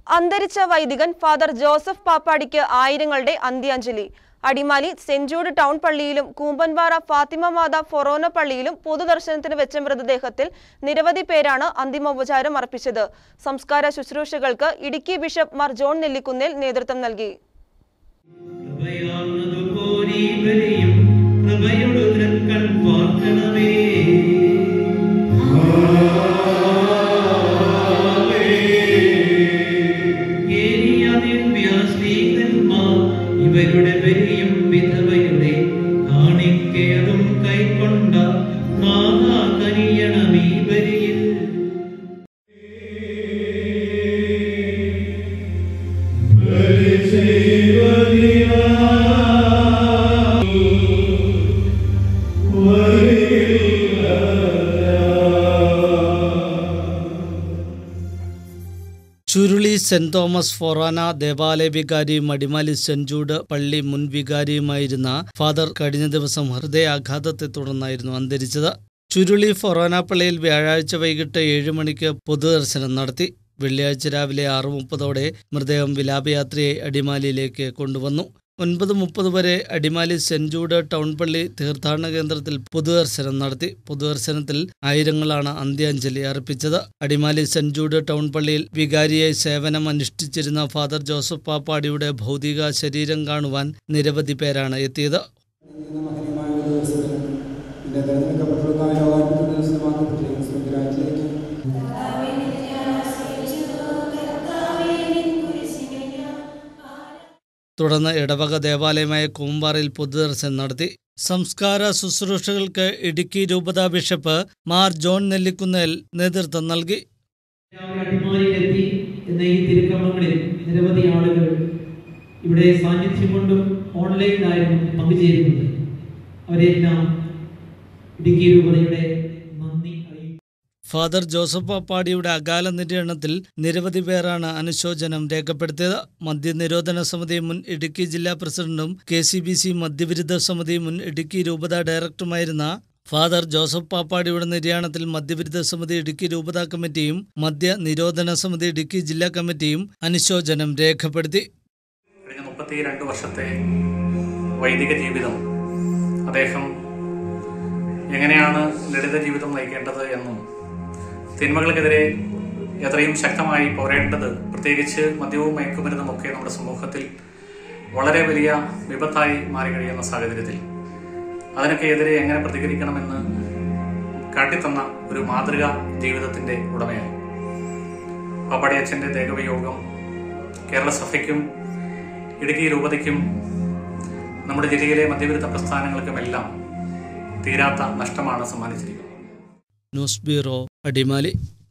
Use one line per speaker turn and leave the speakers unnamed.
അന്തരിച്ച വൈദികൻ father Joseph പാപ്പാടിക്ക് ആയിരങ്ങളുടെ അന്ത്യാഞ്ജലി അടിമാലി സെന്റ് ജൂഡ് ടൗൺ പള്ളിയിലും കൂമ്പൻപാറ ഫാത്തിമ മാത ഫൊറോന പള്ളിയിലും പൊതുദർശനത്തിന് വെച്ച മൃതദേഹത്തിൽ നിരവധി പേരാണ് അന്തിമോപചാരം അർപ്പിച്ചത് സംസ്കാര ശുശ്രൂഷകൾക്ക് ഇടുക്കി ബിഷപ്പ് മാർ ജോൺ നെല്ലിക്കുന്നേൽ നേതൃത്വം നൽകി
കൃപയാർന്നതുപോലെ ഇവരെയും കൃപയോട് തൃക്കൺ പാർക്കണമേ ഏലിയാദിവ്യാസ്ലീഹന്മാർ ഇവരുടെ ബലിയും വിധവയുടെ കാണിക്കയതും കൈക്കൊണ്ട മാതാകനിയണമീ ബലിയിൽ
ചുരുളി സെന്റ് തോമസ് ഫൊറാന ദേവാലയ വികാരിയും അടിമാലി സെന്റ് ജൂഡ് പള്ളി മുൻ വികാരിയുമായിരുന്ന ഫാദർ കഴിഞ്ഞ ദിവസം ഹൃദയാഘാതത്തെ തുടർന്നായിരുന്നു അന്തരിച്ചത് ചുരുളി ഫൊറാന പള്ളിയിൽ വ്യാഴാഴ്ച വൈകിട്ട് ഏഴ് മണിക്ക് പൊതുദർശനം നടത്തി വെള്ളിയാഴ്ച രാവിലെ ആറ് മുപ്പതോടെ മൃതദേഹം വിലാപയാത്രയായി അടിമാലിയിലേക്ക് കൊണ്ടുവന്നു ഒൻപത് മുപ്പത് വരെ അടിമാലി സെന്റ് ജൂഡ് ടൗൺ പള്ളി തീർത്ഥാടന കേന്ദ്രത്തിൽ പൊതുദർശനം നടത്തി പൊതുദർശനത്തിൽ ആയിരങ്ങളാണ് അന്ത്യാഞ്ജലി അർപ്പിച്ചത് അടിമാലി സെന്റ് ജൂഡ് ടൗൺ പള്ളിയിൽ വികാരിയായി സേവനം അനുഷ്ഠിച്ചിരുന്ന ഫാദർ ജോസഫ് പാപ്പാടിയുടെ ഭൗതിക ശരീരം കാണുവാൻ നിരവധി പേരാണ് എത്തിയത്
ഇന്ന് മഹനീയമായ ഒരു ദിവസത്തിൽ പിന്നെ തിരഞ്ഞെടുക്കപ്പെട്ടവർക്കായ രോഗാത്മക ദിവസമാക്കി പ്രത്യേകം സ്വർഗരാജ്യത്തിലേക്ക്
തുടർന്ന് ഇടവക ദേവാലയമായ കൂമ്പാറയിൽ പൊതുദർശനം നടത്തി സംസ്കാര ശുശ്രൂഷകൾക്ക് ഇടുക്കി രൂപതാ ബിഷപ്പ് മാർ ജോൺ നെല്ലിക്കുന്നേൽ നേതൃത്വം നൽകി
രാവിലെ അടിമാലിയിലെത്തി എന്ന ഈ തിരുക്കർമ്മങ്ങളിൽ നിരവധി ആളുകൾ ഇവിടെ സാന്നിധ്യം കൊണ്ടും ഓൺലൈനിലായിരുന്നു പങ്കുചേരുന്നത് അവരെല്ലാം ഇടുക്കി രൂപതയുടെ നന്ദി അറിയിക്കുന്നു
ഫാദർ ജോസഫ് പാപ്പാടിയുടെ അകാല നിര്യാണത്തിൽ നിരവധി പേരാണ് അനുശോചനം രേഖപ്പെടുത്തിയത് മദ്യനിരോധന സമിതി മുൻ ഇടുക്കി ജില്ലാ പ്രസിഡന്റും കെ സി ബി സി മദ്യവിരുദ്ധ സമിതി മുൻ ഇടുക്കി രൂപതാ ഡയറക്ടറുമായിരുന്ന ഫാദർ ജോസഫ് പാപ്പാടിയുടെ നിര്യാണത്തിൽ മദ്യവിരുദ്ധ സമിതി ഇടുക്കി രൂപതാ കമ്മിറ്റിയും മദ്യ നിരോധന സമിതി ഇടുക്കി ജില്ലാ കമ്മിറ്റിയും അനുശോചനം രേഖപ്പെടുത്തി
കഴിഞ്ഞ മുപ്പത്തി രണ്ട് വർഷത്തെ വൈദിക ജീവിതം അദ്ദേഹം എങ്ങനെയാണ് ലളിത ജീവിതം നയിക്കേണ്ടത് എന്നും തിന്മകൾക്കെതിരെ എത്രയും ശക്തമായി പോരേണ്ടത് പ്രത്യേകിച്ച് മദ്യവും മയക്കുമരുന്നും ഒക്കെ നമ്മുടെ സമൂഹത്തിൽ വളരെ വലിയ വിപത്തായി മാറി കഴിയുന്ന സാഹചര്യത്തിൽ അതിനൊക്കെ എതിരെ എങ്ങനെ പ്രതികരിക്കണമെന്ന് കാട്ടിത്തന്ന ഒരു മാതൃകാ ജീവിതത്തിന്റെ ഉടമയായി പാപ്പാടി അച്ഛന്റെ ദേഹവിയോഗം കേരള സഭയ്ക്കും ഇടുക്കി രൂപതയ്ക്കും നമ്മുടെ ജില്ലയിലെ മദ്യവിരുദ്ധ പ്രസ്ഥാനങ്ങൾക്കുമെല്ലാം തീരാത്ത നഷ്ടമാണ് സമ്മാനിച്ചിരിക്കുന്നത്
ന്യൂസ് ബ്യൂറോ അടിമാലി